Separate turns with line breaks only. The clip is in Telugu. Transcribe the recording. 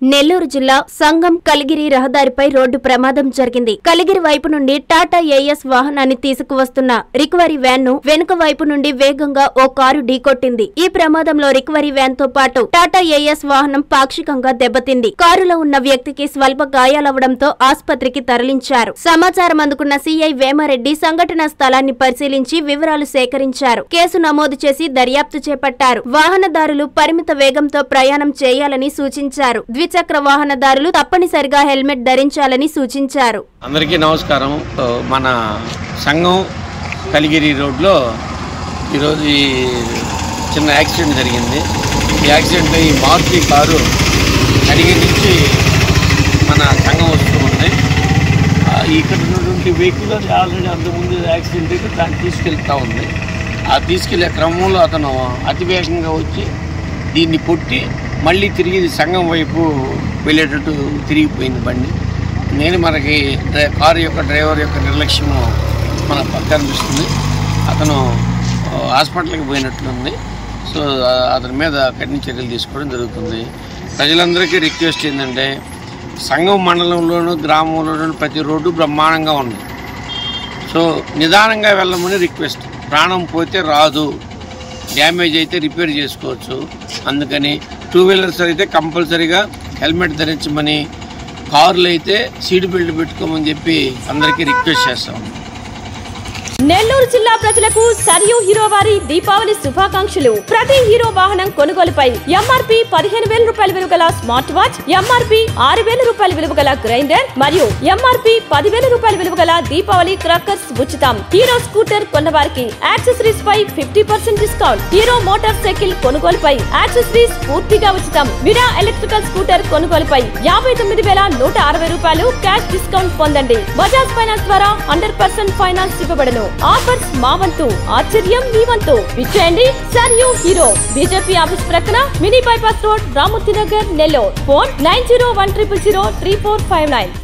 నెల్లూరు జిల్లా సంగం కలిగిరి రహదారిపై రోడ్డు ప్రమాదం జరిగింది కలిగిరి వైపు నుండి టాటా ఏఎస్ వాహనాన్ని తీసుకువస్తున్న రికవరీ వ్యాన్ ను వెనుక వైపు నుండి వేగంగా ఓ కారు ఢీకొట్టింది ఈ ప్రమాదంలో రికవరీ వ్యాన్ తో పాటు టాటా ఏఎస్ వాహనం పాక్షికంగా దెబ్బతింది కారులో ఉన్న వ్యక్తికి స్వల్ప గాయాలవడంతో ఆసుపత్రికి తరలించారు సమాచారం అందుకున్న సీఐ వేమారెడ్డి సంఘటనా స్థలాన్ని పరిశీలించి వివరాలు సేకరించారు కేసు నమోదు చేసి దర్యాప్తు చేపట్టారు వాహనదారులు పరిమిత వేగంతో ప్రయాణం చేయాలని సూచించారు ద్విచక్ర వాహనదారులు తప్పనిసరిగా హెల్మెట్ ధరించాలని సూచించారు
అందరికీ నమస్కారం ఓ, మన సంఘం కలిగిరి రోడ్లో ఈరోజు ఈ చిన్న యాక్సిడెంట్ జరిగింది ఈ యాక్సిడెంట్లో ఈ మారుతి కారు కలిగిరి నుంచి మన సంఘం వస్తూ ఉంది ఆ, ఇక్కడ ఉన్నటువంటి వెహికల్ అది ఆల్రెడీ అంతకుముందు యాక్సిడెంట్ అయితే దాన్ని తీసుకెళ్తా ఉంది ఆ తీసుకెళ్లే క్రమంలో అతను అతివేగంగా వచ్చి దీన్ని కొట్టి మళ్ళీ తిరిగి సంఘం వైపు వెళ్ళేటట్టు తిరిగిపోయింది బండి నేను మనకి డ్రై- కారు యొక్క డ్రైవర్ యొక్క నిర్లక్ష్యము మన పక్క అనిపిస్తుంది అతను ఆ, హాస్పిటల్కి పోయినట్లుంది సో ఆ, అతని మీద కఠిన చర్యలు తీసుకోవడం జరుగుతుంది ప్రజలందరికీ రిక్వెస్ట్ ఏంటంటే సంఘం మండలంలోను గ్రామంలోను ప్రతి రోడ్డు బ్రహ్మాండంగా ఉంది సో నిదానంగా వెళ్ళమని రిక్వెస్ట్ ప్రాణం పోతే రాదు డ్యామేజ్ అయితే రిపేర్ చేసుకోవచ్చు అందుకని టూ వీలర్స్ అయితే కంపల్సరీగా హెల్మెట్ ధరించమని కార్లు అయితే సీట్ బెల్ట్ పెట్టుకోమని చెప్పి అందరికీ రిక్వెస్ట్ చేస్తాం
నెల్లూరు జిల్లా ప్రజలకు సరియు హీరో వారి దీపావళి శుభాకాంక్షలు ప్రతి హీరో వాహనం కొనుగోలుపై ఎంఆర్పి పదిహేను వేల రూపాయల విలువ గల స్మార్ట్ వాచ్ ఎంఆర్పి ఆరు వేల రూపాయల విలువ గల గ్రైండర్ మరియు ఎంఆర్పి పదివేల రూపాయల విలువ గల దీపావళి క్రాకర్స్ ఉచితం హీరో స్కూటర్ కొన్నవారికి యాక్సెసరీస్ పై fifty percent discount Hero motorcycle కొనుగోలుపై యాక్సెసరీస్ పూర్తిగా ఉచితం విరా ఎలక్ట్రికల్ స్కూటర్ కొనుగోలుపై యాభై తొమ్మిది వేల నూట అరవై రూపాయలు క్యాష్ డిస్కౌంట్ పొందండి బజాజ్ ఫైనాన్స్ ద్వారా హండ్రెడ్ పర్సెంట్ ఫైనాన్స్ ఇవ్వబడను ఆఫర్స్ మా వంతు ఆశ్చర్యం మీ వంతు విచ్చేయండి సర్ యూ హీరో బీజేపీ ఆఫీస్ ప్రక్కన mini bypass road Ramurthy Nagar Nellore phone nine zero one triple zero three four five nine